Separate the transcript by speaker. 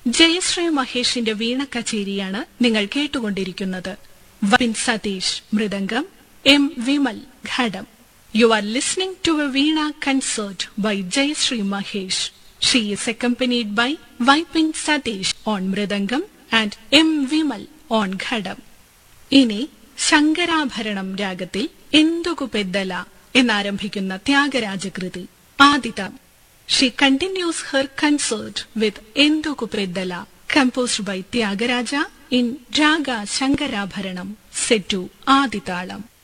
Speaker 1: ജയശ്രീ മഹേഷിന്റെ വീണ കച്ചേരിയാണ് നിങ്ങൾ കേട്ടുകൊണ്ടിരിക്കുന്നത് Vipin Satheesh mridangam M Vimal ghatam you are listening to a veena concert by Jayashree Mahesh she is accompanied by Vypin Satheesh on mridangam and M Vimal on ghatam ഇനി ശങ്കരാഭരണം രാഗത്തിൽ എന്തുകു പെദ്ദല എന്നാരംഭിക്കുന്ന ത്യാഗരാജകൃതി ആദിത she continues her concert with Enduku Peddala composed by Tyagaraja in raga Shankarabharanam set ആദിതാളം